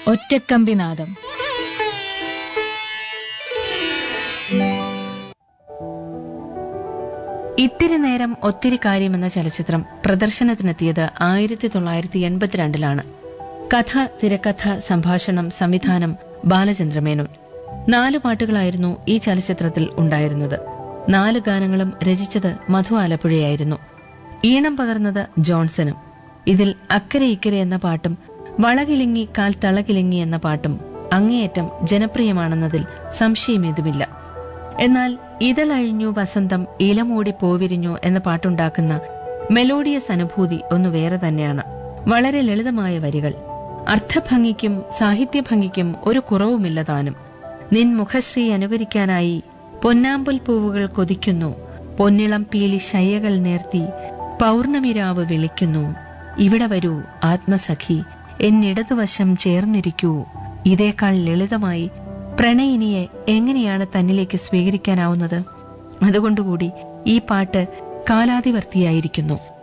ഒറ്റക്കമ്പിനാദം ഇത്തിരി നേരം ഒത്തിരി കാര്യം എന്ന ചലച്ചിത്രം പ്രദർശനത്തിനെത്തിയത് ആയിരത്തി തൊള്ളായിരത്തി എൺപത്തിരണ്ടിലാണ് കഥ തിരക്കഥ സംഭാഷണം സംവിധാനം ബാലചന്ദ്രമേനോൻ നാല് പാട്ടുകളായിരുന്നു ഈ ചലച്ചിത്രത്തിൽ ഉണ്ടായിരുന്നത് നാല് ഗാനങ്ങളും രചിച്ചത് മധു ആലപ്പുഴയായിരുന്നു ഈണം പകർന്നത് ജോൺസണും ഇതിൽ അക്കരെ ഇക്കരെ എന്ന പാട്ടും വളകിലിങ്ങി കാൽ തളകിലിങ്ങി എന്ന പാട്ടും അങ്ങേയറ്റം ജനപ്രിയമാണെന്നതിൽ സംശയമേതുമില്ല എന്നാൽ ഇതളഴിഞ്ഞു വസന്തം ഇലമൂടി പോവിരിഞ്ഞു എന്ന പാട്ടുണ്ടാക്കുന്ന മെലോഡിയസ് അനുഭൂതി ഒന്ന് വേറെ തന്നെയാണ് വളരെ ലളിതമായ വരികൾ അർത്ഥഭംഗിക്കും സാഹിത്യഭംഗിക്കും ഒരു കുറവുമില്ല താനും നിൻ മുഖശ്രീ അനുകരിക്കാനായി പൊന്നാമ്പൽ പൂവുകൾ കൊതിക്കുന്നു പൊന്നിളം പീലി ശയ്യകൾ നേർത്തി പൗർണമിരാവ് വിളിക്കുന്നു ഇവിടെ വരൂ ആത്മസഖി എന്നിടതുവശം ചേർന്നിരിക്കൂ ഇതേക്കാൾ ലളിതമായി പ്രണയിനിയെ എങ്ങനെയാണ് തന്നിലേക്ക് സ്വീകരിക്കാനാവുന്നത് അതുകൊണ്ടുകൂടി ഈ പാട്ട് കാലാതിവർത്തിയായിരിക്കുന്നു